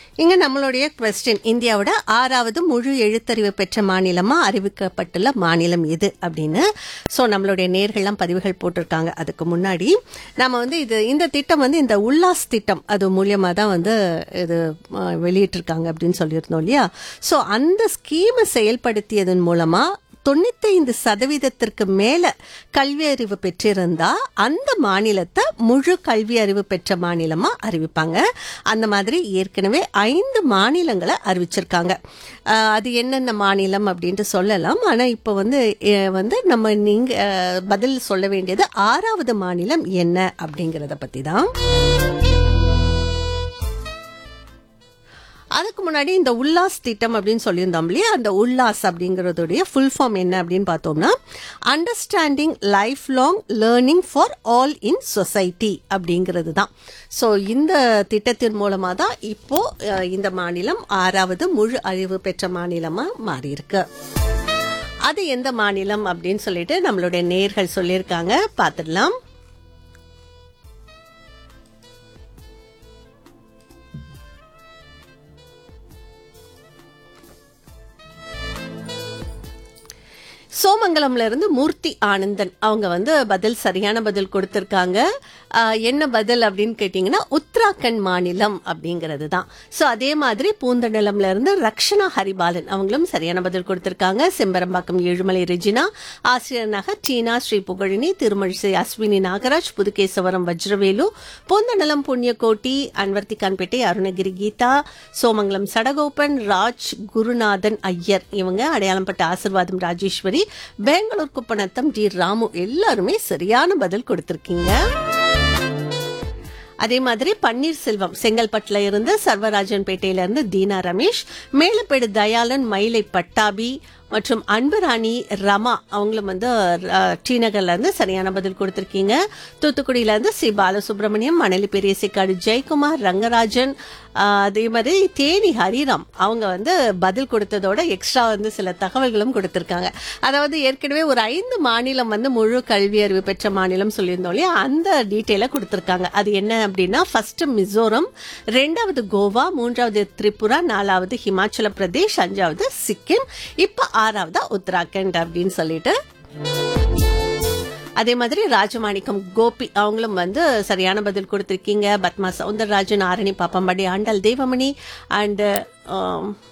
இங்க நம்மளுடைய கொஸ்டின் இந்தியாவோட ஆறாவது முழு எழுத்தறிவு பெற்ற மாநிலமா அறிவிக்கப்பட்டுள்ள மாநிலம் எது அப்படின்னு ஸோ நம்மளுடைய நேர்கள்லாம் பதிவுகள் போட்டிருக்காங்க அதுக்கு முன்னாடி நம்ம வந்து இது இந்த திட்டம் வந்து இந்த உல்லாஸ் திட்டம் அது மூலியமா தான் வந்து இது அஹ், வெளியிட்டிருக்காங்க அப்படின்னு சொல்லியிருந்தோம் இல்லையா ஸோ அந்த ஸ்கீமை செயல்படுத்தியதன் மூலமா தொண்ணூத்தைந்து சதவீதத்திற்கு மேல கல்வி அறிவு பெற்றிருந்தா அந்த மாநிலத்தை முழு கல்வி அறிவு பெற்ற மாநிலமா அறிவிப்பாங்க அந்த மாதிரி ஏற்கனவே ஐந்து மாநிலங்களை அறிவிச்சிருக்காங்க ஆஹ் அது என்னென்ன மாநிலம் அப்படின்ட்டு சொல்லலாம் ஆனா இப்போ வந்து அஹ் வந்து நம்ம நீங்க அஹ் பதில் சொல்ல வேண்டியது ஆறாவது மாநிலம் என்ன அப்படிங்கறத பத்தி தான் அதுக்கு முன்னாடி இந்த உல்லாஸ் திட்டம் அப்படின்னு சொல்லியிருந்தோம் இல்லையா அந்த உல்லாஸ் அப்படிங்கிறதுடைய ஃபுல் ஃபார்ம் என்ன அப்படின்னு பார்த்தோம்னா understanding life long learning for all in society அப்படிங்கிறது தான் ஸோ இந்த திட்டத்தின் மூலமாக தான் இப்போ அஹ், இந்த மாநிலம் ஆறாவது முழு அறிவு பெற்ற மாநிலமாக மாறியிருக்கு அது எந்த மாநிலம் அப்படின்னு சொல்லிட்டு நம்மளுடைய நேர்கள் சொல்லியிருக்காங்க பார்த்துடலாம் சோமங்கலம்ல இருந்து மூர்த்தி ஆனந்தன் அவங்க வந்து பதில் சரியான பதில் கொடுத்திருக்காங்க ஆஹ், என்ன பதில் அப்படின்னு கேட்டிங்கன்னா உத்தராகண்ட் மாநிலம் அப்படிங்கிறது தான் ஸோ அதே மாதிரி பூந்தண்டலம்ல இருந்து ரக்ஷனா ஹரிபாலன் அவங்களும் சரியான பதில் கொடுத்திருக்காங்க செம்பரம்பாக்கம் ஏழுமலை ரெஜினா ஆசிரியர் நகர் டீனா ஸ்ரீ புகழினி திருமழிசை அஸ்வினி நாகராஜ் புதுகேசவரம் வஜ்ரவேலு பூந்தண்டலம் புண்ணியகோட்டி அன்வர்த்திகான்பேட்டை அருணகிரி கீதா சோமங்கலம் சடகோபன் ராஜ் குருநாதன் ஐயர் இவங்க அடையாளம்பட்ட ஆசிர்வாதம் ராஜேஸ்வரி பெங்களூர் குப்பநத்தம் டி ராமு எல்லாருமே சரியான பதில் கொடுத்திருக்கீங்க அதே மாதிரி பன்னீர்செல்வம் செங்கல்பட்டுல இருந்து சர்வராஜன் பேட்டையில இருந்து தீனா ரமேஷ் மேலப்பேடு தயாளன் மயிலை பட்டாபி மற்றும் அன்புராணி ரமா அவங்களும் வந்து அஹ், டி நகர்ல இருந்து சரியான பதில் கொடுத்திருக்கீங்க தூத்துக்குடியில இருந்து ஸ்ரீ பாலசுப்ரமணியம் மணலி பெரியசிக்காடு ஜெயக்குமார் ரங்கராஜன் அஹ், அதே மாதிரி தேனி ஹரிராம் அவங்க வந்து பதில் கொடுத்ததோட எக்ஸ்ட்ரா வந்து சில தகவல்களும் கொடுத்திருக்காங்க அதாவது ஏற்கனவே ஒரு ஐந்து மாநிலம் வந்து முழு கல்வி அறிவு பெற்ற மாநிலம் சொல்லியிருந்தோம் இல்லையா அந்த டீட்டெயிலை கொடுத்திருக்காங்க அது என்ன அப்படின்னா ஃபர்ஸ்ட் மிசோரம் ரெண்டாவது கோவா மூன்றாவது திரிபுரா நாலாவது ஹிமாச்சல பிரதேஷ் அஞ்சாவது சிக்கிம் இப்ப ஆறாவதா உத்தராகண்ட் அப்படின்னு சொல்லிட்டு அதே மாதிரி ராஜமாணிக்கம் கோபி அவங்களும் வந்து சரியான பதில் கொடுத்திருக்கீங்க பத்மா சவுந்தரராஜன் ஆரணி பாப்பம்பாடி ஆண்டாள் தேவமணி அண்ட்